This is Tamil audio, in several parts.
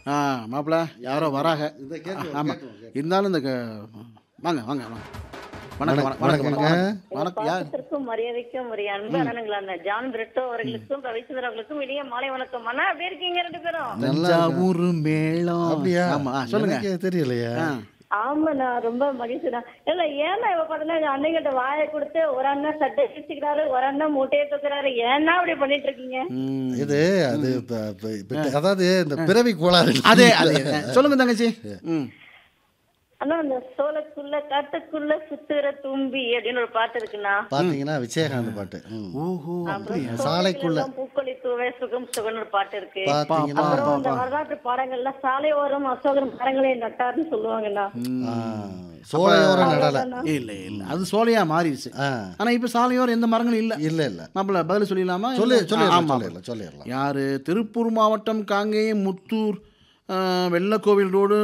ஆ மாப்பிள்ள யாரோ வராங்க இதை கேட்கும், ஆமாம் கேட்கும், கேட்கும். இருந்தாலும் இந்த க- வாங்க வாங்க வாங்க வணக்கம் வணக்கம் வணக்கம் வணக்கம் வணக்கம் யார் பாசத்திற்கும் மரியாதைக்கும் ஒரு அன்பு அண்ணனுங்களா அந்த ஜான் பிரிட்டோ அவர்களுக்கும் ரவிச்சந்திரன் அவர்களுக்கும் இனிய மாலை வணக்கம் அண்ணா எப்படி இருக்கீங்க ரெண்டு பேரும் தஞ்சாவூர் மேளம் அப்படியா ஆமா ஆ, சொல்லுங்க எனக்கே தெரியலையா ஆ. ஆமாண்ணா ரொம்ப மகிழ்ச்சி தான் இல்ல ஏன்னா இப்ப பாத்தீங்கன்னா அண்ணங்கிட்ட வாயை கொடுத்து ஒரு அண்ணன் சட்டை பிடிச்சிக்கிறாரு ஒரு அண்ணன் மூட்டையை தூக்குறாரு ஏன்னா அப்படி பண்ணிட்டு இருக்கீங்க ம். இது அது இப்ப- இப்ப- இப்ப- அதாவது இந்த பிறவி கோளாறு அதே அதே சொல்லுங்க தங்கச்சி ம் அண்ணா அந்த சோளக்குள்ள காட்டுக்குள்ள சுத்துற தும்பி அப்படின்னு ஒரு பாட்டு இருக்குண்ணா பாத்தீங்கன்னா விஜயகாந்த் பாட்டு ம். ஓஹோ அப்புறம் சாலைக்குள்ள. சோலைக்குள்ள பூக்கொழி தூவே சுகம் சுகம்னு ஒரு பாட்டு இருக்கு பாத்தீங்கன்னா அப்புறம் இந்த வரலாற்று பாடங்கள்ல சாலை ஓரம் அசோகர் மரங்களை நட்டார்னு சொல்லுவாங்கண்ணா ஆ, சோலையோரம் நடலை இல்ல இல்ல அது சோலையா மாறிடுச்சு ஆ, ஆனா இப்ப சாலையோரம் எந்த மரங்களும் இல்ல இல்ல இல்ல மாப்பிள்ள பதில் சொல்லிடலாமா சொல்லி இல்ல? சொல்லிடலாம் ஆமா. சொல்லிடலாம் சொல்லிடலாம் யாரு திருப்பூர் மாவட்டம் காங்கேயம் முத்தூர் ஆ, வெள்ளக்கோவில் ரோடு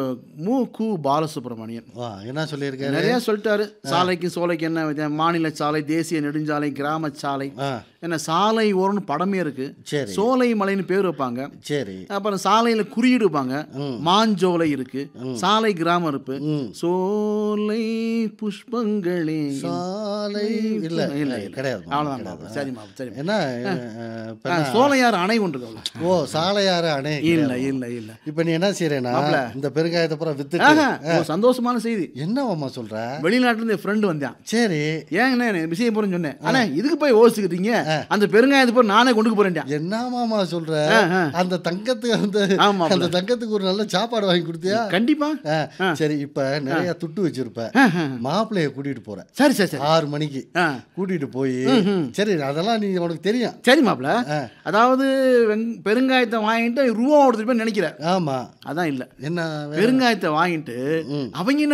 மு கு பாலசுப்ரமணியன் வா என்ன சொல்லியிருக்காரு நிறைய சொல்லிட்டாரு சாலைக்கு சோலைக்கு என்ன வித்தியாசம்? மாநில சாலை தேசிய நெடுஞ்சாலை கிராம சாலை ஆ என்ன சாலை ஓரம்னு படமே இருக்கு சரி சோலை மலைன்னு பேர் வைப்பாங்க சரி அப்புறம் சாலையில குறியீடு வைப்பாங்க மாஞ்சோலை இருக்கு சாலை கிராமம் இருக்கு ம். சோலை புஷ்பங்களே சாலை இல்ல இல்ல இல்ல கிடையாது அவ்வளவுதான் மாப்பிள்ளை. சரிம்மா சரி என்ன அஹ், இப்ப ஆ, என்ன? சோலையார் அணை ஒன்று இருக்கு ஓ சாலையாறு அணை இல்ல கிடையாது. இல்ல இல்ல இப்ப நீ என்ன செய்யறேன்னா இந்த பெருங்காயத்தை அப்புறம் வித்துட்டு ஆஹா, ஒரு சந்தோஷமான செய்தி என்னவாம்மா சொல்ற வெளிநாட்டுல இருந்து என் ஃப்ரெண்டு வந்தான் சரி ஏங்கண்ணே விஷயம் போறேன்னு சொன்னேன் ஆனா இதுக்கு போய் யோசிச்சுக்கிட்டீங்க அந்த பெருங்காயத்தை போய் நானே கொண்டு போறேன் என்னமாமா சொல்ற ஆ, ஆ. அந்த தங்கத்துக்கு வந்து ஆமா, அந்த தங்கத்துக்கு ஒரு நல்ல சாப்பாடு வாங்கி கொடுத்தியா கண்டிப்பா ஆ, சரி இப்ப நிறைய துட்டு வச்சிருப்ப மாப்பிள்ளைய கூட்டிட்டு போற சரி சரி சரி ஆறு மணிக்கு ஆ கூட்டிட்டு போய் சரி அதெல்லாம் நீ உனக்கு தெரியும் சரி மாப்பிள அதாவது வெங்- பெருங்காயத்தை வாங்கிட்டு ரூபா எடுத்துட்டு போய் நினைக்கிறேன் ஆமா அதான் இல்ல என்ன பெருங்காயத்தை வாங்கிட்டு அவங்க என்ன